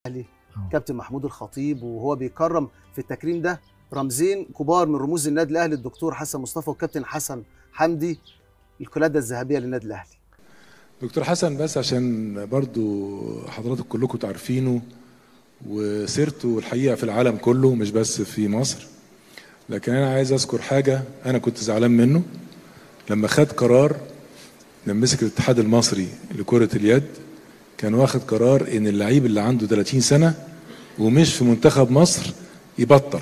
آه. كابتن محمود الخطيب وهو بيكرم في التكريم ده رمزين كبار من رموز النادي الاهلي الدكتور حسن مصطفى والكابتن حسن حمدي القلاده الذهبيه للنادي الاهلي دكتور حسن بس عشان برضو حضراتكم كلكم تعرفينه وسيرته الحقيقه في العالم كله مش بس في مصر لكن انا عايز اذكر حاجه انا كنت زعلان منه لما خد قرار لما مسك الاتحاد المصري لكره اليد كان واخد قرار ان اللعيب اللي عنده 30 سنه ومش في منتخب مصر يبطل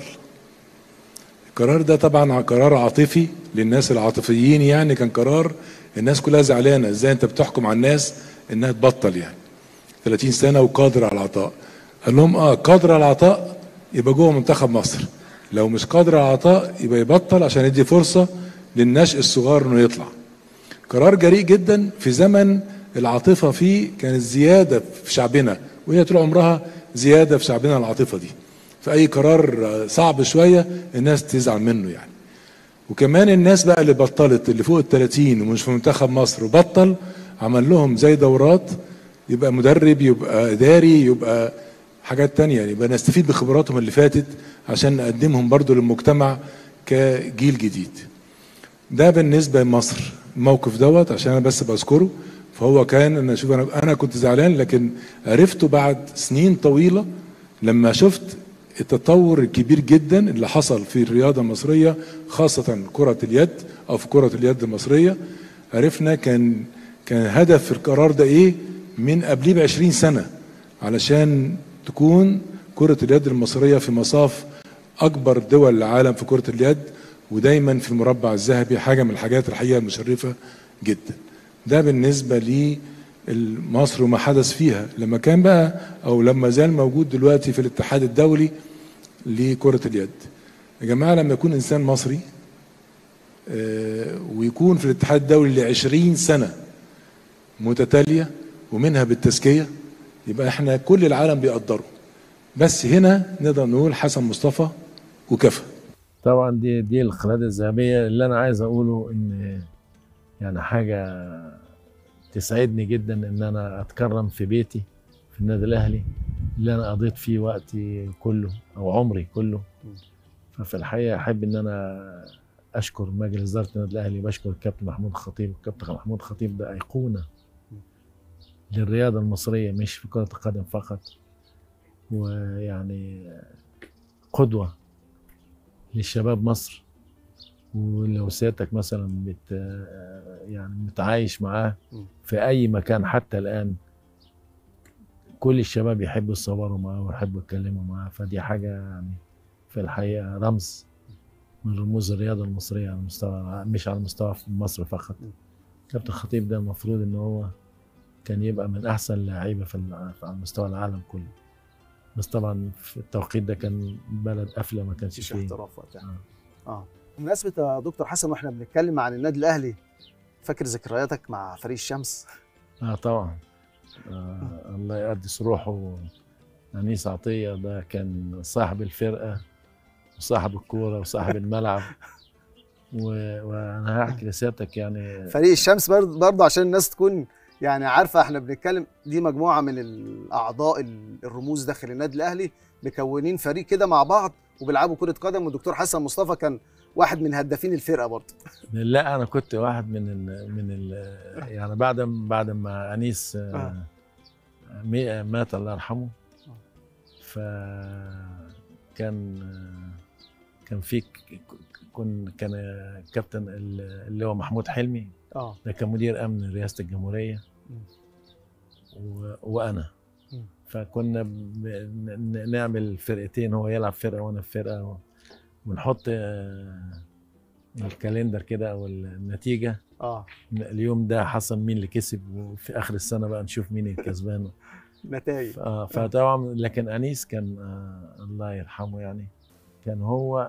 القرار ده طبعا قرار عاطفي للناس العاطفيين يعني كان قرار الناس كلها زعلانه ازاي انت بتحكم على الناس انها تبطل يعني 30 سنه وقادر على العطاء قال لهم اه قادر على العطاء يبقى جوه منتخب مصر لو مش قادر على العطاء يبقى يبطل عشان يدي فرصه للنشء الصغار انه يطلع قرار جريء جدا في زمن العاطفه فيه كانت زياده في شعبنا وهي طول عمرها زياده في شعبنا العاطفه دي فاي قرار صعب شويه الناس تزعل منه يعني وكمان الناس بقى اللي بطلت اللي فوق ال 30 ومش في منتخب مصر وبطل عمل لهم زي دورات يبقى مدرب يبقى اداري يبقى حاجات تانية يعني يبقى نستفيد بخبراتهم اللي فاتت عشان نقدمهم برضو للمجتمع كجيل جديد ده بالنسبة لمصر الموقف دوت عشان انا بس بذكره فهو كان انا شوف انا انا كنت زعلان لكن عرفته بعد سنين طويلة لما شفت التطور الكبير جدا اللي حصل في الرياضة المصرية خاصة كرة اليد او في كرة اليد المصرية عرفنا كان كان هدف القرار ده ايه من قبليه ب 20 سنة علشان تكون كرة اليد المصرية في مصاف أكبر دول العالم في كرة اليد ودايما في المربع الذهبي حاجة من الحاجات الحقيقة المشرفة جدا ده بالنسبة لمصر وما حدث فيها لما كان بقى أو لما زال موجود دلوقتي في الاتحاد الدولي لكرة اليد يا جماعة لما يكون إنسان مصري آه، ويكون في الاتحاد الدولي لعشرين سنة متتالية ومنها بالتزكية يبقى احنا كل العالم بيقدره بس هنا نقدر نقول حسن مصطفى وكفى طبعا دي دي القلاده الذهبيه اللي انا عايز اقوله ان يعني حاجه تسعدني جدا ان انا اتكرم في بيتي في النادي الاهلي اللي انا قضيت فيه وقتي كله او عمري كله ففي الحقيقه احب ان انا اشكر مجلس اداره النادي الاهلي بشكر الكابتن محمود الخطيب الكابتن محمود الخطيب ده ايقونه للرياضه المصريه مش في كره القدم فقط ويعني قدوه للشباب مصر ولو سيادتك مثلا بت يعني متعايش معاه في اي مكان حتى الان كل الشباب يحبوا يصوروا معاه ويحبوا يتكلموا معاه فدي حاجه يعني في الحقيقه رمز من رموز الرياضه المصريه على مستوى مش على مستوى في مصر فقط كابتن خطيب ده المفروض ان هو كان يبقى من احسن اللعيبه في الع- على مستوى العالم كله بس طبعا في التوقيت ده كان بلد قافله ما كانش مفيش فيه احتراف وقتها اه بمناسبه يا دكتور حسن واحنا بنتكلم عن النادي الاهلي فاكر ذكرياتك مع فريق الشمس اه طبعا آه الله يقدس روحه انيس عطيه ده كان صاحب الفرقه وصاحب الكوره وصاحب الملعب و... وانا هحكي لسيادتك يعني فريق الشمس برضه برضه عشان الناس تكون يعني عارفه احنا بنتكلم دي مجموعه من الاعضاء ال- الرموز داخل النادي الاهلي مكونين فريق كده مع بعض وبيلعبوا كره قدم والدكتور حسن مصطفى كان واحد من هدافين الفرقه برضه لا انا كنت واحد من ال من ال يعني بعد بعد ما انيس آه، مي- مات الله يرحمه فكان كان في ك- كن كان كابتن ال- اللي هو محمود حلمي اه ده كان مدير امن رئاسه الجمهوريه مم. و... وانا مم. فكنا ب... ن- نعمل فرقتين هو يلعب فرقه وانا في فرقه و... ونحط آه، الكالندر كده او النتيجه اه اليوم ده حصل مين اللي كسب وفي اخر السنه بقى نشوف مين الكسبان نتائج ف- آه، فطبعا لكن انيس كان آه، الله يرحمه يعني كان هو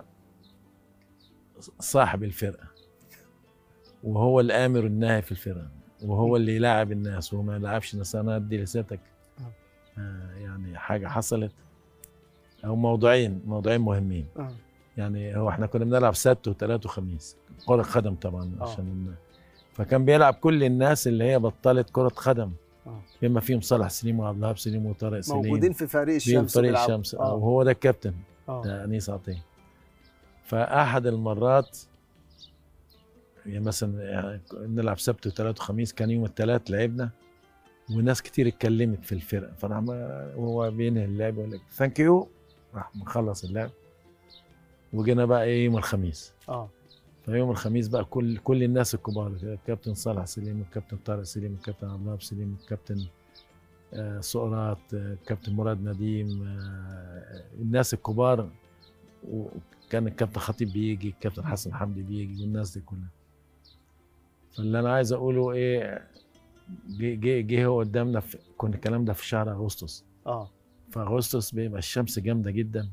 صاحب الفرقه وهو الامر الناهي في الفرقه وهو اللي يلاعب الناس وما يلعبش الناس انا ادي لسيادتك آه، يعني حاجه حصلت او موضوعين موضوعين مهمين اه يعني هو احنا كنا بنلعب سبت وثلاث وخميس كرة قدم طبعا آه. عشان فكان بيلعب كل الناس اللي هي بطلت كرة قدم آه. بما فيهم صالح سليم وعبد الوهاب سليم وطارق سليم موجودين في فريق في الشمس فريق بيلعبوا. الشمس اه وهو ده الكابتن اه ده انيس عطيه فاحد المرات يعني مثلا يعني نلعب سبت وثلاث وخميس كان يوم الثلاث لعبنا وناس كتير اتكلمت في الفرقه فراح ما- وهو بينهي اللعب يقول لك ثانك يو راح مخلص اللعب وجينا بقى ايه يوم الخميس اه فيوم الخميس بقى كل كل الناس الكبار الكابتن صالح سليم الكابتن طارق سليم الكابتن عبد الوهاب سليم الكابتن آه، سقراط آه، الكابتن مراد نديم آه، الناس الكبار وكان الكابتن خطيب بيجي الكابتن حسن حمدي بيجي والناس دي كلها فاللي انا عايز اقوله ايه جه جه جه هو قدامنا في كنا الكلام ده في شهر اغسطس اه في اغسطس بيبقى الشمس جامده جدا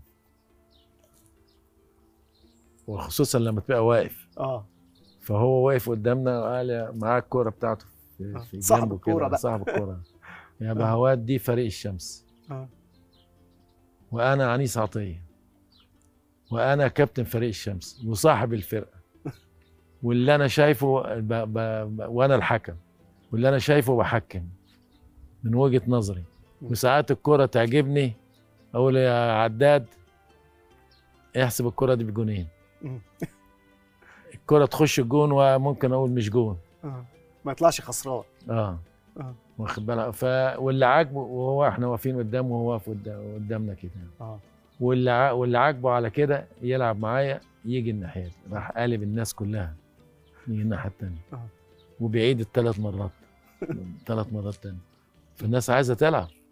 وخصوصا لما تبقى واقف اه فهو واقف قدامنا وقال معاه الكوره بتاعته في, آه. في صاحب جنبه الكورة كده بقى. صاحب الكوره يا بهوات دي فريق الشمس اه وانا عنيس عطيه وانا كابتن فريق الشمس وصاحب الفرقه واللي انا شايفه ب... ب... ب... وانا الحكم واللي انا شايفه بحكم من وجهه نظري وساعات الكره تعجبني اقول يا عداد احسب الكره دي بجونين مم. الكره تخش الجون وممكن اقول مش جون اه ما يطلعش خسران اه اه واخد بالك ف واللي عاجبه وهو احنا واقفين قدامه وهو واقف قدام- قدامنا كده اه واللي ع- واللي عاجبه على كده يلعب معايا يجي الناحيه دي راح قالب الناس كلها يجي الناحيه التانيه آه. وبيعيد الثلاث مرات ثلاث مرات تاني فالناس عايزه تلعب